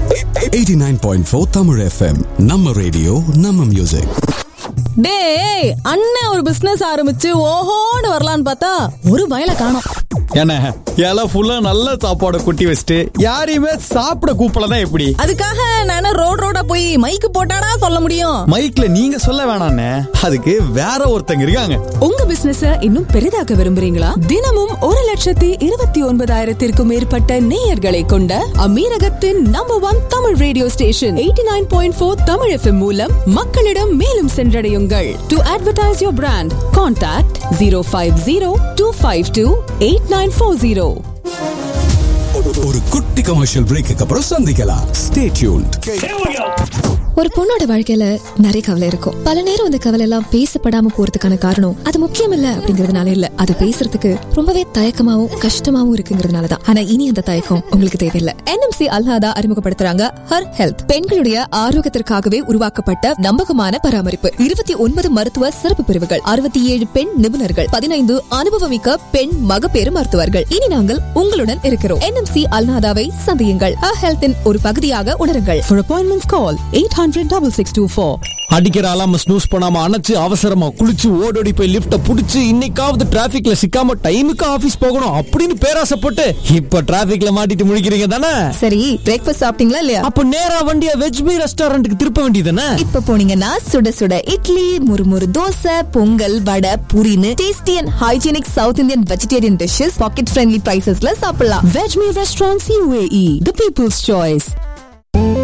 89.4 Tamil FM நம்ம radio நம்ம music டேய் அண்ணன் ஒரு பிசினஸ் ஆரம்பிச்சு ஓஹோன்னு வரலான்னு பார்த்தா ஒரு பயல காணோம் என்ன இலை ஃபுல்லா நல்ல சாப்பாடு கொட்டி வச்சுட்டு யாரையுமே சாப்பிட கூப்பிடலன்னா எப்படி அதுக்காக நானும் ரோட் ரோடா போய் மைக்கு போட்டாடா சொல்ல முடியும் மைக்ல நீங்க சொல்ல வேணாண்ணே அதுக்கு வேற ஒருத்தங்க இருக்காங்க உங்க பிசினஸ இன்னும் பெரிதாக்க விரும்புறீங்களா தினமும் ஒரு லட்சத்தி இருபத்தி ஒன்பதாயிரத்திற்கும் மேற்பட்ட நேயர்களை கொண்ட அமீரகத்தின் number one Tamil radio station eighty nine point four Tamil FM மூலம் மக்களிடம் மேலும் சென்றடையுங்கள் to advertise your brand contact zero five zero two five two eight nine four zero ஒரு குட்டி கமர்ஷியல் பிரேக்கு அப்புறம் சந்திக்கலாம் ஸ்டே டியூன்ட் ஒரு பொண்ணோட வாழ்க்கையில நிறைய கவலை இருக்கும் பல நேரம் அந்த கவலை எல்லாம் பேசப்படாம போறதுக்கான காரணம் அது முக்கியம் இல்ல அப்படிங்கறதுனால இல்ல அது பேசுறதுக்கு ரொம்பவே தயக்கமாவும் கஷ்டமாவும் இருக்குங்கிறதுனாலதான் ஆனா இனி அந்த தயக்கம் உங்களுக்கு தேவையில்லை என்எம்சி அல்ஹாதா அறிமுகப்படுத்துறாங்க ஹர் ஹெல்த் பெண்களுடைய ஆரோக்கியத்திற்காகவே உருவாக்கப்பட்ட நம்பகமான பராமரிப்பு இருபத்தி ஒன்பது மருத்துவ சிறப்பு பிரிவுகள் அறுபத்தி ஏழு பெண் நிபுணர்கள் பதினைந்து அனுபவமிக்க பெண் மகப்பேறு மருத்துவர்கள் இனி நாங்கள் உங்களுடன் இருக்கிறோம் என்எம்சி அல்நாதாவை சந்தியுங்கள் ஹர் ஹெல்த்தின் ஒரு பகுதியாக உணருங்கள் For appointments call 800 6624. அடிக்கிற அலாம ஸ்னூஸ் பண்ணாம அணைச்சு அவசரமா குளிச்சு ஓடோடி போய் லிப்ட புடிச்சு இன்னைக்காவது டிராபிக்ல சிக்காம டைமுக்கு ஆபீஸ் போகணும் அப்படின்னு பேராசைப்பட்டு இப்ப டிராபிக்ல மாட்டிட்டு முழிக்கிறீங்க தானே சரி பிரேக்ஃபாஸ்ட் சாப்பிட்டீங்களா இல்லையா அப்ப நேரா வண்டிய வெஜ்மி ரெஸ்டாரண்ட்டுக்கு திருப்ப வேண்டியதானே இப்ப போனீங்கன்னா சுட சுட இட்லி முறுமுறு தோசை பொங்கல் வடை புரின்னு tasty and hygienic South Indian vegetarian dishes pocket friendly பிரைசஸ்ல சாப்பிடலாம் Veg Me Restaurants UAE, the people's choice.